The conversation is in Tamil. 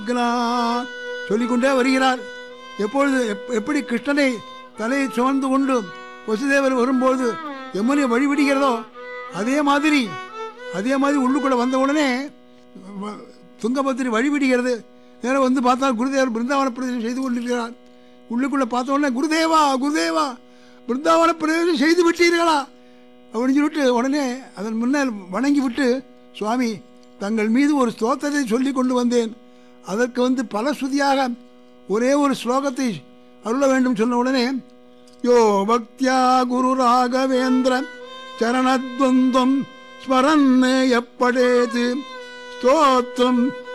இருக்கிறார் சொல்லிக்கொண்டே வருகிறார் எப்பொழுது எப்- எப்படி கிருஷ்ணனை தலையை சுமந்து கொண்டு வசுதேவர் வரும்போது யமுனை வழிவிடுகிறதோ அதே மாதிரி அதே மாதிரி உள்ளுக்குள்ள வந்த உடனே வ- துங்கபத்திரி வழிவிடுகிறது நேரம் வந்து பார்த்தா குருதேவர் பிருந்தாவன பிரதேசம் செய்து கொண்டிருக்கிறார் உள்ளுக்குள்ள பார்த்த உடனே குருதேவா குருதேவா பிருந்தாவன பிரதேசம் செய்து விட்டீர்களா அப்படின்னு சொல்லிட்டு உடனே அதன் முன்னால் வணங்கி விட்டு சுவாமி தங்கள் மீது ஒரு ஸ்தோத்திரத்தை சொல்லி கொண்டு வந்தேன் அதற்கு வந்து பல ஸ்ருதியாக ஒரே ஒரு ஸ்லோகத்தை அருள வேண்டும் சொன்ன உடனே யோ பக்தியா குரு ராகவேந்திர சரணத்வந்தம் ஸ்மரன் எப்படேது ஸ்தோத்திரம்